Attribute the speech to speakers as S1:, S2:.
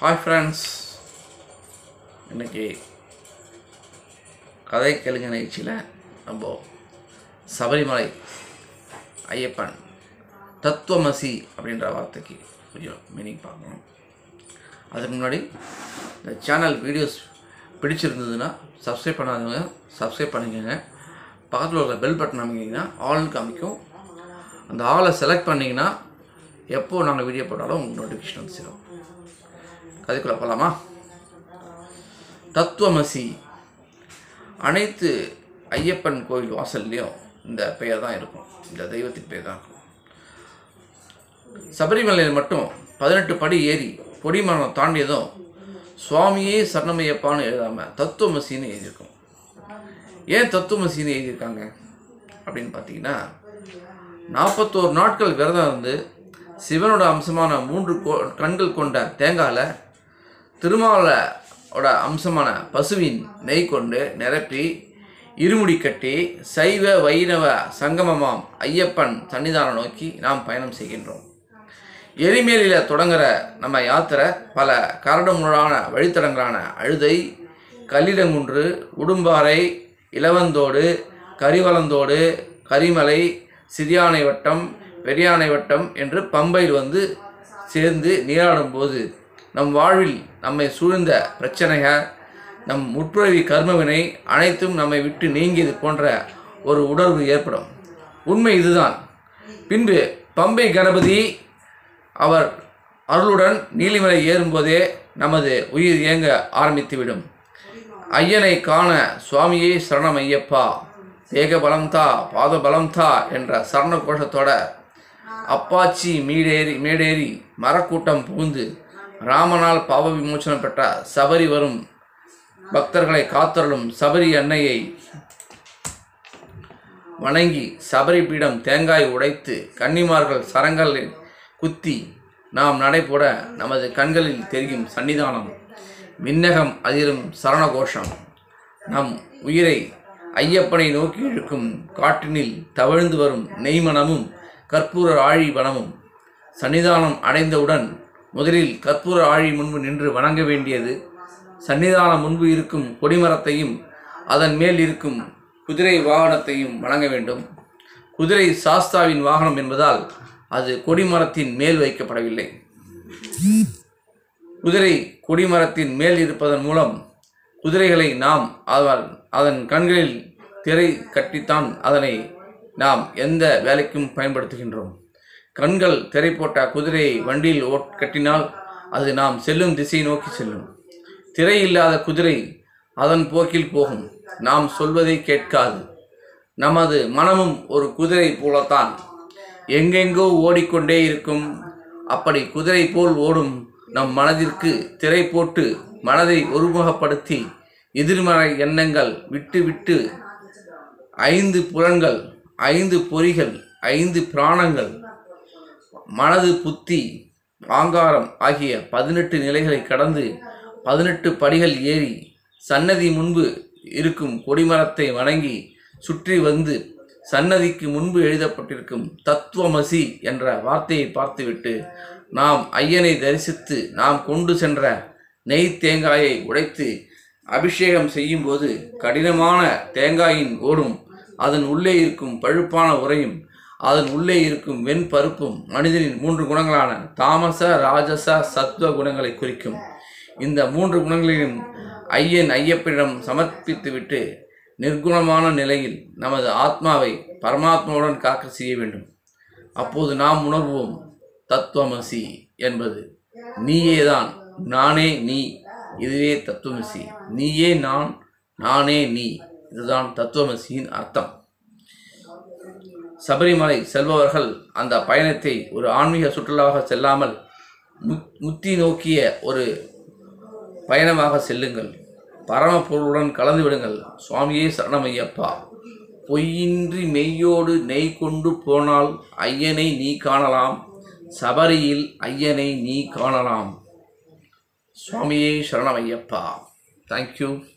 S1: hi friends இன்னைக்கு கதை கேளுங்க நிகழ்ச்சியில் நம்ம சபரிமலை ஐயப்பன் தத்துவமசி அப்படின்ற வார்த்தைக்கு கொஞ்சம் மீனிங் பார்க்கணும் அதுக்கு முன்னாடி இந்த சேனல் வீடியோஸ் பிடிச்சிருந்ததுன்னா சப்ஸ்கிரைப் பண்ணாதவங்க சப்ஸ்கிரைப் பண்ணிக்கோங்க பக்கத்தில் உள்ள பெல் பட்டன் அமைக்கிங்கன்னா ஆல்னு காமிக்கும் அந்த ஆளை செலக்ட் பண்ணிங்கன்னா எப்போ நாங்கள் வீடியோ போட்டாலும் உங்களுக்கு நோட்டிஃபிகேஷன் வந்து சேரும் கதைக்குள்ள போகலாமா தத்துவமசி அனைத்து ஐயப்பன் கோயில் வாசல்லையும் இந்த பெயர் தான் இருக்கும் இந்த தெய்வத்தின் பெயர் தான் இருக்கும் சபரிமலையில் மட்டும் பதினெட்டு படி ஏறி கொடிமரம் தாண்டியதும் சுவாமியே சரணமையப்பான்னு எழுதாமல் தத்துவமசின்னு எழுதியிருக்கும் ஏன் தத்துவமசின்னு எழுதியிருக்காங்க அப்படின்னு பார்த்தீங்கன்னா நாற்பத்தோரு நாட்கள் விரதம் இருந்து சிவனோட அம்சமான மூன்று கோ- கண்கள் கொண்ட தேங்காயில் திருமாலோட அம்சமான பசுவின் நெய் கொண்டு நிரப்பி இருமுடி கட்டி சைவ வைணவ சங்கமமாம் ஐயப்பன் சன்னிதானம் நோக்கி நாம் பயணம் செய்கின்றோம் எரிமேலியில் தொடங்குற நம்ம யாத்திரை பல கரடுமுரடான வழித்தடங்களான அழுதை கல்லிடங்குன்று உடும்பாறை இளவந்தோடு கரிவளந்தோடு கரிமலை சிறியானை வட்டம் பெரியானை வட்டம் என்று பம்பையில் வந்து சேர்ந்து நீராடும்போது நம் வாழ்வில் நம்மை சூழ்ந்த பிரச்சனைகள் நம் முற்பிறவி கர்மவினை அனைத்தும் நம்மை விட்டு நீங்கியது போன்ற ஒரு உணர்வு ஏற்படும் உண்மை இதுதான் பின்பு பம்பை கணபதி அவர் அருளுடன் நீலிமலை ஏறும்போதே நமது உயிர் இயங்க ஆரம்பித்துவிடும் ஐயனை காண சுவாமியே சரணம் ஐயப்பா தேக பலம் தா பாத பலம் தா என்ற சரண கோஷத்தோட அப்பாச்சி மீடேறி மேடேறி மரக்கூட்டம் புகுந்து ராமனால் பாவ விமோசனம் பெற்ற சபரி வரும் பக்தர்களை காத்தருளும் சபரி அன்னையை வணங்கி சபரி பீடம் தேங்காய் உடைத்து கன்னிமார்கள் சரங்களில் குத்தி நாம் நடைபோட நமது கண்களில் தெரியும் சன்னிதானம் விண்ணகம் அதிரும் சரணகோஷம் நம் உயிரை ஐயப்பனை நோக்கி இழுக்கும் காற்றினில் தவழ்ந்து வரும் நெய்மணமும் கற்பூர ஆழி வனமும் சன்னிதானம் அடைந்தவுடன் முதலில் கற்பூர ஆழி முன்பு நின்று வணங்க வேண்டியது சன்னிதானம் முன்பு இருக்கும் கொடிமரத்தையும் அதன் மேல் இருக்கும் குதிரை வாகனத்தையும் வணங்க வேண்டும் குதிரை சாஸ்தாவின் வாகனம் என்பதால் அது கொடிமரத்தின் மேல் வைக்கப்படவில்லை குதிரை கொடிமரத்தின் மேல் இருப்பதன் மூலம் குதிரைகளை நாம் அதன் அதன் கண்களில் திரை கட்டித்தான் அதனை நாம் எந்த வேலைக்கும் பயன்படுத்துகின்றோம் கண்கள் திரை போட்ட குதிரையை வண்டியில் ஓட் கட்டினால் அது நாம் செல்லும் திசை நோக்கி செல்லும் திரை இல்லாத குதிரை அதன் போக்கில் போகும் நாம் சொல்வதை கேட்காது நமது மனமும் ஒரு குதிரை போலத்தான் எங்கெங்கோ ஓடிக்கொண்டே இருக்கும் அப்படி குதிரை போல் ஓடும் நம் மனதிற்கு திரை போட்டு மனதை ஒருமுகப்படுத்தி எதிர்மறை எண்ணங்கள் விட்டு விட்டு ஐந்து புலன்கள் ஐந்து பொறிகள் ஐந்து பிராணங்கள் மனது புத்தி ஆங்காரம் ஆகிய பதினெட்டு நிலைகளை கடந்து பதினெட்டு படிகள் ஏறி சன்னதி முன்பு இருக்கும் கொடிமரத்தை வணங்கி சுற்றி வந்து சன்னதிக்கு முன்பு எழுதப்பட்டிருக்கும் தத்துவமசி என்ற வார்த்தையை பார்த்துவிட்டு நாம் ஐயனை தரிசித்து நாம் கொண்டு சென்ற நெய் தேங்காயை உடைத்து அபிஷேகம் செய்யும்போது கடினமான தேங்காயின் ஓடும் அதன் உள்ளே இருக்கும் பழுப்பான உரையும் அதன் உள்ளே இருக்கும் வெண்பருப்பும் மனிதனின் மூன்று குணங்களான தாமச ராஜச சத்துவ குணங்களை குறிக்கும் இந்த மூன்று குணங்களையும் ஐயன் ஐயப்பனிடம் சமர்ப்பித்துவிட்டு நிர்குணமான நிலையில் நமது ஆத்மாவை பரமாத்மாவுடன் காக்க செய்ய வேண்டும் அப்போது நாம் உணர்வோம் தத்துவமசி என்பது நீயேதான் நானே நீ இதுவே தத்துவமசி நீயே நான் நானே நீ இதுதான் தத்துவமசியின் அர்த்தம் சபரிமலை செல்பவர்கள் அந்த பயணத்தை ஒரு ஆன்மீக சுற்றுலாவாக செல்லாமல் முத்- முத்தி நோக்கிய ஒரு பயணமாக செல்லுங்கள் பரமபொருளுடன் கலந்து விடுங்கள் சுவாமியே சரணமையப்பா பொய்யின்றி மெய்யோடு நெய் கொண்டு போனால் ஐயனை நீ காணலாம் சபரியில் ஐயனை நீ காணலாம் சுவாமியே சரணமையப்பா தேங்க்யூ